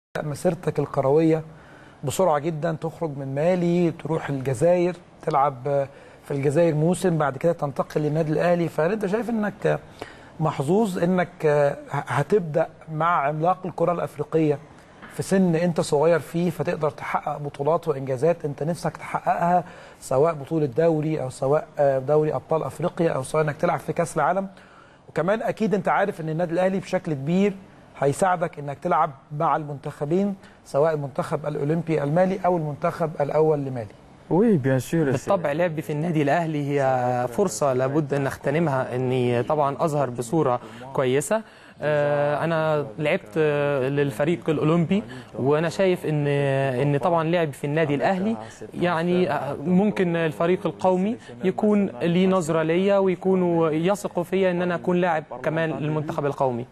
مسيرتك الكرويه بسرعه جدا تخرج من مالي تروح الجزائر تلعب في الجزائر موسم بعد كده تنتقل للنادي الاهلي فانت شايف انك محظوظ انك هتبدا مع عملاق الكره الافريقيه في سن انت صغير فيه فتقدر تحقق بطولات وانجازات انت نفسك تحققها سواء بطوله دوري او سواء دوري ابطال افريقيا او سواء انك تلعب في كاس العالم وكمان اكيد انت عارف ان النادي الاهلي بشكل كبير هيساعدك انك تلعب مع المنتخبين سواء المنتخب الاولمبي المالي او المنتخب الاول لمالي وي بيان سور بالطبع لعبي في النادي الاهلي هي فرصه لابد ان اغتنمها اني طبعا اظهر بصوره كويسه انا لعبت للفريق الاولمبي وانا شايف ان ان طبعا لعبي في النادي الاهلي يعني ممكن الفريق القومي يكون ليه نظره ليا ويكونوا يثقوا فيا ان انا اكون لاعب كمان للمنتخب القومي